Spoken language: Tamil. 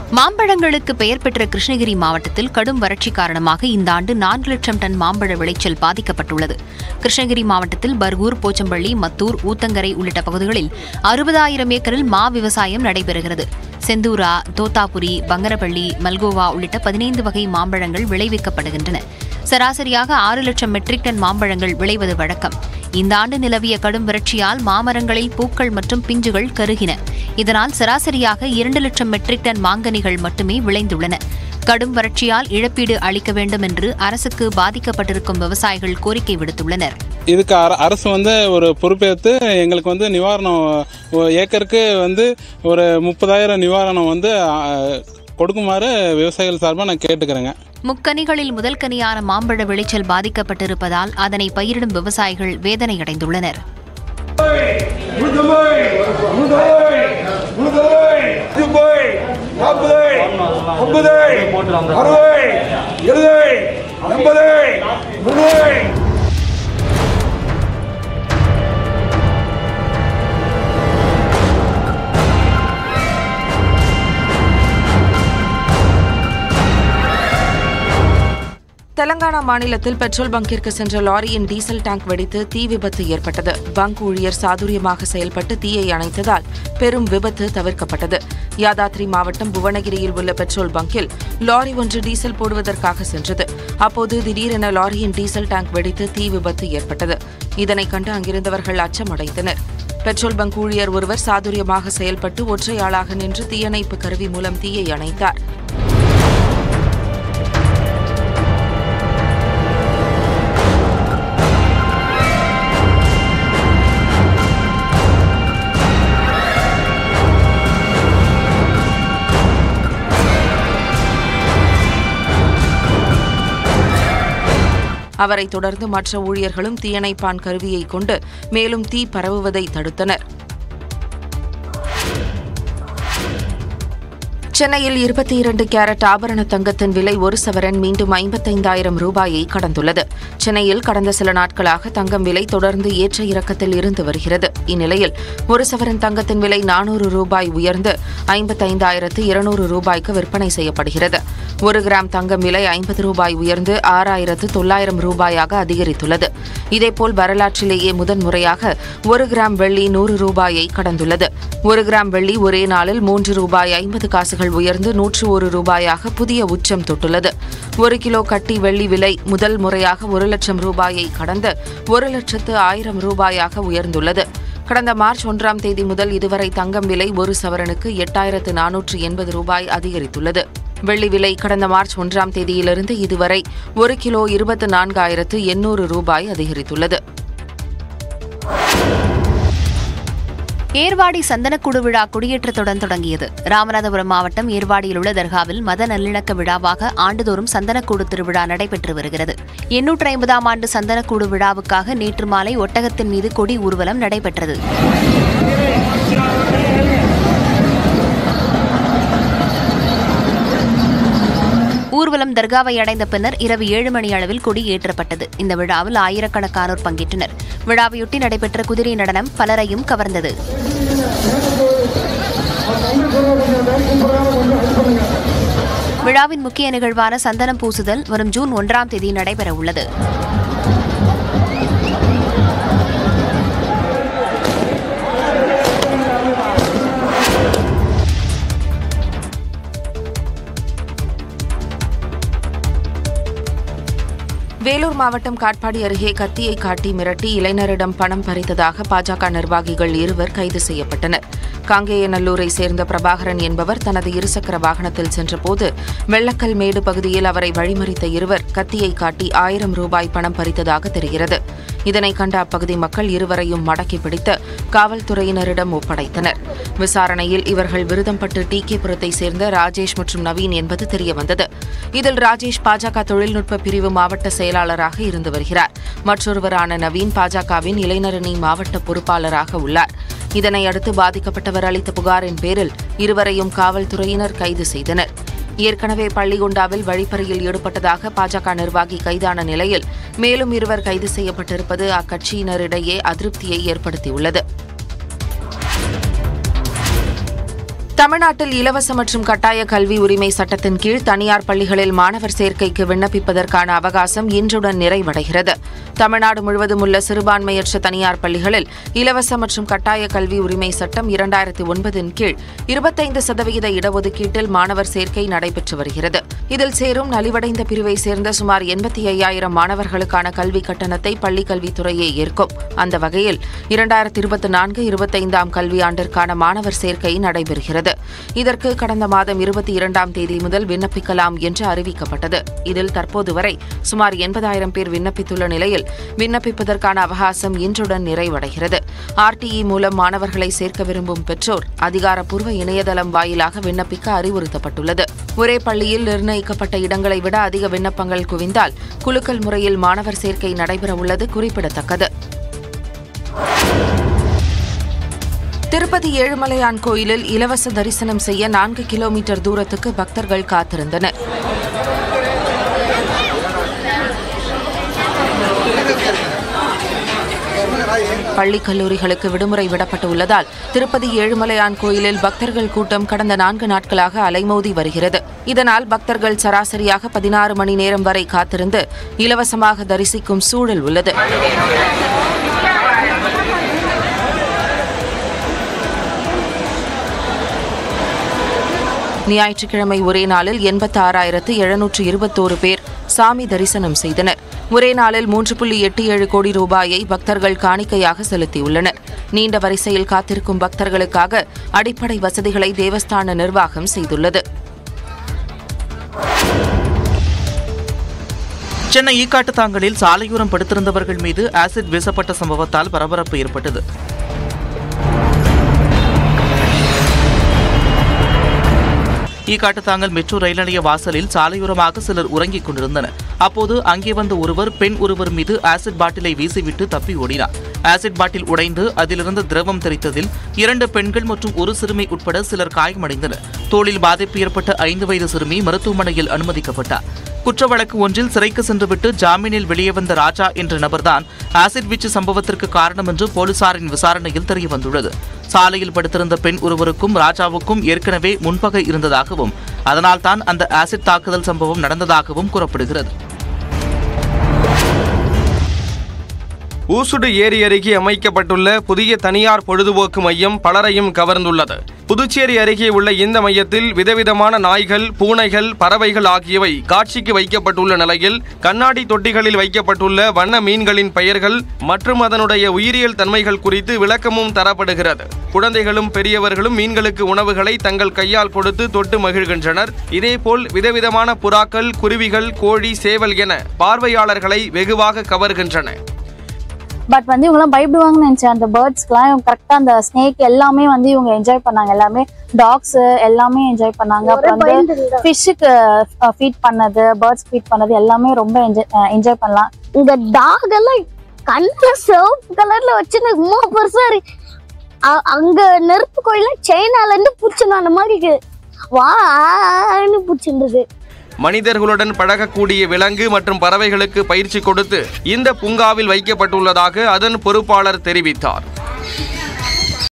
மாம்பழங்களுக்கு பெயர் பெற்ற கிருஷ்ணகிரி மாவட்டத்தில் கடும் வறட்சி காரணமாக இந்த ஆண்டு நான்கு லட்சம் டன் மாம்பழ விளைச்சல் பாதிக்கப்பட்டுள்ளது கிருஷ்ணகிரி மாவட்டத்தில் பர்கூர் போச்சம்பள்ளி மத்தூர் ஊத்தங்கரை உள்ளிட்ட பகுதிகளில் அறுபதாயிரம் ஏக்கரில் மா விவசாயம் நடைபெறுகிறது செந்தூரா தோத்தாபுரி பங்கரப்பள்ளி மல்கோவா உள்ளிட்ட பதினைந்து வகை மாம்பழங்கள் விளைவிக்கப்படுகின்றன சராசரியாக ஆறு லட்சம் மெட்ரிக் டன் மாம்பழங்கள் விளைவது வழக்கம் இந்த ஆண்டு நிலவிய கடும் வறட்சியால் மாமரங்களில் பூக்கள் மற்றும் பிஞ்சுகள் கருகின இதனால் சராசரியாக இரண்டு லட்சம் மெட்ரிக் டன் மாங்கனிகள் மட்டுமே விளைந்துள்ளன கடும் வறட்சியால் இழப்பீடு அளிக்க வேண்டும் என்று அரசுக்கு பாதிக்கப்பட்டிருக்கும் விவசாயிகள் கோரிக்கை விடுத்துள்ளனர் இதுக்கு அர அரசு வந்து ஒரு பொறுப்பேற்று எங்களுக்கு வந்து நிவாரணம் ஒ- ஏக்கருக்கு வந்து ஒரு முப்பதாயிரம் நிவாரணம் வந்து ஆ, கொடுக்குமாறு விவசாயிகள் சார்பாக நான் கேட்டுக்கிறேங்க முக்கனிகளில் முதல் கனியான மாம்பழ விளைச்சல் பாதிக்கப்பட்டிருப்பதால் அதனை பயிரிடும் விவசாயிகள் வேதனையடைந்துள்ளனர் உளுந்தம்பை உளுந்தம்பை உளுந்தம்பை இதும்பை நாற்பதை ஐம்பதை அறுபதை எழுதை எண்பதை முந்நூறை தெலங்கானா மாநிலத்தில் பெட்ரோல் பங்கிற்கு சென்ற லாரியின் டீசல் டேங்க் வெடித்து தீ விபத்து ஏற்பட்டது பங்க் ஊழியர் சாதுரியமாக செயல்பட்டு தீயை அணைத்ததால் பெரும் விபத்து தவிர்க்கப்பட்டது யாதாத்ரி மாவட்டம் புவனகிரியில் உள்ள பெட்ரோல் பங்கில் லாரி ஒன்று டீசல் போடுவதற்காக சென்றது அப்போது திடீரென லாரியின் டீசல் டேங்க் வெடித்து தீ விபத்து ஏற்பட்டது இதனை கண்டு அங்கிருந்தவர்கள் அச்சமடைந்தனர் பெட்ரோல் பங்க் ஊழியர் ஒருவர் சாதுரியமாக செயல்பட்டு ஒற்றையாளாக நின்று தீயணைப்பு கருவி மூலம் தீயை அணைத்தார் அவரைத் தொடர்ந்து மற்ற ஊழியர்களும் தீயணைப்பான் கருவியை கொண்டு மேலும் தீ பரவுவதை தடுத்தனர் சென்னையில் இருபத்தி இரண்டு கேரட் ஆபரண தங்கத்தின் விலை ஒரு சவரன் மீண்டும் ஐம்பத்தைந்தாயிரம் ரூபாயை கடந்துள்ளது சென்னையில் கடந்த சில நாட்களாக தங்கம் விலை தொடர்ந்து ஏற்ற இறக்கத்தில் இருந்து வருகிறது இந்நிலையில் ஒரு சவரன் தங்கத்தின் விலை நானூறு ரூபாய் உயர்ந்து ஐம்பத்தைந்தாயிரத்து இருநூறு ரூபாய்க்கு விற்பனை செய்யப்படுகிறது ஒரு கிராம் தங்கம் விலை ஐம்பது ரூபாய் உயர்ந்து ஆறாயிரத்து தொள்ளாயிரம் ரூபாயாக அதிகரித்துள்ளது இதேபோல் வரலாற்றிலேயே முதன்முறையாக ஒரு கிராம் வெள்ளி நூறு ரூபாயை கடந்துள்ளது ஒரு கிராம் வெள்ளி ஒரே நாளில் மூன்று ரூபாய் ஐம்பது காசுகள் உயர்ந்து நூற்று ஒரு ரூபாயாக புதிய உச்சம் தொட்டுள்ளது ஒரு கிலோ கட்டி வெள்ளி விலை முதல் முறையாக ஒரு லட்சம் ரூபாயை கடந்து ஒரு லட்சத்து ஆயிரம் ரூபாயாக உயர்ந்துள்ளது கடந்த மார்ச் ஒன்றாம் தேதி முதல் இதுவரை தங்கம் விலை ஒரு சவரனுக்கு எட்டாயிரத்து நானூற்று எண்பது ரூபாய் அதிகரித்துள்ளது வெள்ளி விலை கடந்த மார்ச் ஒன்றாம் தேதியிலிருந்து இதுவரை ஒரு கிலோ இருபத்து நான்காயிரத்து எண்ணூறு ரூபாய் அதிகரித்துள்ளது ஏர்வாடி சந்தனக்கூடு விழா கொடியேற்றத்துடன் தொடங்கியது ராமநாதபுரம் மாவட்டம் ஏர்வாடியில் உள்ள தர்காவில் மத நல்லிணக்க விழாவாக ஆண்டுதோறும் சந்தனக்கூடு திருவிழா நடைபெற்று வருகிறது எண்ணூற்று ஐம்பதாம் ஆண்டு சந்தனக்கூடு விழாவுக்காக நேற்று மாலை ஒட்டகத்தின் மீது கொடி ஊர்வலம் நடைபெற்றது ஊர்வலம் தர்காவை அடைந்த பின்னர் இரவு ஏழு மணி அளவில் கொடி ஏற்றப்பட்டது இந்த விழாவில் ஆயிரக்கணக்கானோர் பங்கேற்றனர் விழாவையொட்டி நடைபெற்ற குதிரை நடனம் பலரையும் கவர்ந்தது விழாவின் முக்கிய நிகழ்வான சந்தனம் பூசுதல் வரும் ஜூன் ஒன்றாம் தேதி நடைபெற உள்ளது வேலூர் மாவட்டம் காட்பாடி அருகே கத்தியை காட்டி மிரட்டி இளைஞரிடம் பணம் பறித்ததாக பாஜக நிர்வாகிகள் இருவர் கைது செய்யப்பட்டனர் காங்கேயநல்லூரை சேர்ந்த பிரபாகரன் என்பவர் தனது இருசக்கர வாகனத்தில் சென்றபோது வெள்ளக்கல் மேடு பகுதியில் அவரை வழிமறித்த இருவர் கத்தியை காட்டி ஆயிரம் ரூபாய் பணம் பறித்ததாக தெரிகிறது இதனை கண்ட அப்பகுதி மக்கள் இருவரையும் மடக்கி பிடித்து காவல்துறையினரிடம் ஒப்படைத்தனர் விசாரணையில் இவர்கள் விருதம்பட்டு டி கேபுரத்தை சேர்ந்த ராஜேஷ் மற்றும் நவீன் என்பது தெரியவந்தது இதில் ராஜேஷ் பாஜக தொழில்நுட்ப பிரிவு மாவட்ட செயலாளராக இருந்து வருகிறார் மற்றொருவரான நவீன் பாஜகவின் இளைஞரணி மாவட்ட பொறுப்பாளராக உள்ளார் இதனை அடுத்து பாதிக்கப்பட்டவர் அளித்த புகாரின் பேரில் இருவரையும் காவல்துறையினர் கைது செய்தனர் ஏற்கனவே பள்ளிகொண்டாவில் வழிப்பறியில் ஈடுபட்டதாக பாஜக நிர்வாகி கைதான நிலையில் மேலும் இருவர் கைது செய்யப்பட்டிருப்பது அக்கட்சியினரிடையே அதிருப்தியை ஏற்படுத்தியுள்ளது தமிழ்நாட்டில் இலவச மற்றும் கட்டாய கல்வி உரிமை சட்டத்தின் கீழ் தனியார் பள்ளிகளில் மாணவர் சேர்க்கைக்கு விண்ணப்பிப்பதற்கான அவகாசம் இன்றுடன் நிறைவடைகிறது தமிழ்நாடு முழுவதும் உள்ள சிறுபான்மையற்ற தனியார் பள்ளிகளில் இலவச மற்றும் கட்டாய கல்வி உரிமை சட்டம் இரண்டாயிரத்தி ஒன்பதின் கீழ் இருபத்தைந்து சதவிகித இடஒதுக்கீட்டில் மாணவர் சேர்க்கை நடைபெற்று வருகிறது இதில் சேரும் நலிவடைந்த பிரிவை சேர்ந்த சுமார் எண்பத்தி ஐயாயிரம் மாணவர்களுக்கான கல்வி கட்டணத்தை பள்ளிக் கல்வித்துறையே ஏற்கும் அந்த வகையில் இரண்டாயிரத்தி இருபத்தி நான்கு இருபத்தைந்தாம் கல்வியாண்டிற்கான மாணவர் சேர்க்கை நடைபெறுகிறது இதற்கு கடந்த மாதம் இருபத்தி இரண்டாம் தேதி முதல் விண்ணப்பிக்கலாம் என்று அறிவிக்கப்பட்டது இதில் தற்போது வரை சுமார் எண்பதாயிரம் பேர் விண்ணப்பித்துள்ள நிலையில் விண்ணப்பிப்பதற்கான அவகாசம் இன்றுடன் நிறைவடைகிறது ஆர்டிஇ மூலம் மாணவர்களை சேர்க்க விரும்பும் பெற்றோர் அதிகாரப்பூர்வ இணையதளம் வாயிலாக விண்ணப்பிக்க அறிவுறுத்தப்பட்டுள்ளது ஒரே பள்ளியில் நிர்ணயிக்கப்பட்ட இடங்களை விட அதிக விண்ணப்பங்கள் குவிந்தால் குலுக்கல் முறையில் மாணவர் சேர்க்கை நடைபெறவுள்ளது குறிப்பிடத்தக்கது திருப்பதி ஏழுமலையான் கோயிலில் இலவச தரிசனம் செய்ய நான்கு கிலோமீட்டர் தூரத்துக்கு பக்தர்கள் காத்திருந்தனர் பள்ளி கல்லூரிகளுக்கு விடுமுறை விடப்பட்டுள்ளதால் திருப்பதி ஏழுமலையான் கோயிலில் பக்தர்கள் கூட்டம் கடந்த நான்கு நாட்களாக அலைமோதி வருகிறது இதனால் பக்தர்கள் சராசரியாக பதினாறு மணி நேரம் வரை காத்திருந்து இலவசமாக தரிசிக்கும் சூழல் உள்ளது ஞாயிற்றுக்கிழமை ஒரே நாளில் எண்பத்தி ஆறாயிரத்து எழுநூற்று இருபத்தோரு பேர் சாமி தரிசனம் செய்தனர் ஒரே நாளில் மூன்று புள்ளி எட்டு ஏழு கோடி ரூபாயை பக்தர்கள் காணிக்கையாக செலுத்தியுள்ளனர் நீண்ட வரிசையில் காத்திருக்கும் பக்தர்களுக்காக அடிப்படை வசதிகளை தேவஸ்தான நிர்வாகம் செய்துள்ளது சென்னை ஈக்காட்டுத்தாங்கலில் சாலையோரம் படுத்திருந்தவர்கள் மீது ஆசிட் வீசப்பட்ட சம்பவத்தால் பரபரப்பு ஏற்பட்டது ஈக்காட்டுத்தாங்கல் மெட்ரோ ரயில் நிலைய வாசலில் சாலையோரமாக சிலர் உறங்கிக் கொண்டிருந்தனர் அப்போது அங்கே வந்த ஒருவர் பெண் ஒருவர் மீது ஆசிட் பாட்டிலை வீசிவிட்டு தப்பி ஓடினார் ஆசிட் பாட்டில் உடைந்து அதிலிருந்து திரவம் தெரித்ததில் இரண்டு பெண்கள் மற்றும் ஒரு சிறுமி உட்பட சிலர் காயமடைந்தனர் தோளில் பாதிப்பு ஏற்பட்ட ஐந்து வயது சிறுமி மருத்துவமனையில் அனுமதிக்கப்பட்டார் குற்ற வழக்கு ஒன்றில் சிறைக்கு சென்றுவிட்டு ஜாமீனில் வெளியே வந்த ராஜா என்ற நபர்தான் ஆசிட் வீச்சு சம்பவத்திற்கு காரணம் என்று போலீசாரின் விசாரணையில் தெரியவந்துள்ளது சாலையில் படுத்திருந்த பெண் ஒருவருக்கும் ராஜாவுக்கும் ஏற்கனவே முன்பகை இருந்ததாகவும் அதனால்தான் அந்த ஆசிட் தாக்குதல் சம்பவம் நடந்ததாகவும் கூறப்படுகிறது ஊசுடு ஏரி அருகே அமைக்கப்பட்டுள்ள புதிய தனியார் பொழுதுபோக்கு மையம் பலரையும் கவர்ந்துள்ளது புதுச்சேரி அருகே உள்ள இந்த மையத்தில் விதவிதமான நாய்கள் பூனைகள் பறவைகள் ஆகியவை காட்சிக்கு வைக்கப்பட்டுள்ள நிலையில் கண்ணாடி தொட்டிகளில் வைக்கப்பட்டுள்ள வண்ண மீன்களின் பெயர்கள் மற்றும் அதனுடைய உயிரியல் தன்மைகள் குறித்து விளக்கமும் தரப்படுகிறது குழந்தைகளும் பெரியவர்களும் மீன்களுக்கு உணவுகளை தங்கள் கையால் கொடுத்து தொட்டு மகிழ்கின்றனர் இதேபோல் விதவிதமான புறாக்கள் குருவிகள் கோழி சேவல் என பார்வையாளர்களை வெகுவாக கவர்கின்றன பட் வந்து இவங்கெல்லாம் பயப்படுவாங்கன்னு நினைச்சேன் அந்த பேர்ட்ஸ்க்குலாம் கரெக்டாக அந்த ஸ்னேக் எல்லாமே வந்து இவங்க என்ஜாய் பண்ணாங்க எல்லாமே டாக்ஸ் எல்லாமே என்ஜாய் பண்ணாங்க அப்புறம் வந்து ஃபிஷ்ஷுக்கு ஃபீட் பண்ணது பேர்ட்ஸ் ஃபீட் பண்ணது எல்லாமே ரொம்ப என்ஜாய் என்ஜாய் பண்ணலாம் இந்த டாக் எல்லாம் கண்ணுல சிவப்பு கலர்ல வச்சு உமா பெருசா இருக்கு அ- அங்க நெருப்பு கோயில சைனால இருந்து புடிச்சுன அந்த மாதிரி இருக்கு. வான்னு புடிச்சிருந்தது மனிதர்களுடன் பழகக்கூடிய விலங்கு மற்றும் பறவைகளுக்கு பயிற்சி கொடுத்து இந்த பூங்காவில் வைக்கப்பட்டுள்ளதாக அதன் பொறுப்பாளர் தெரிவித்தார்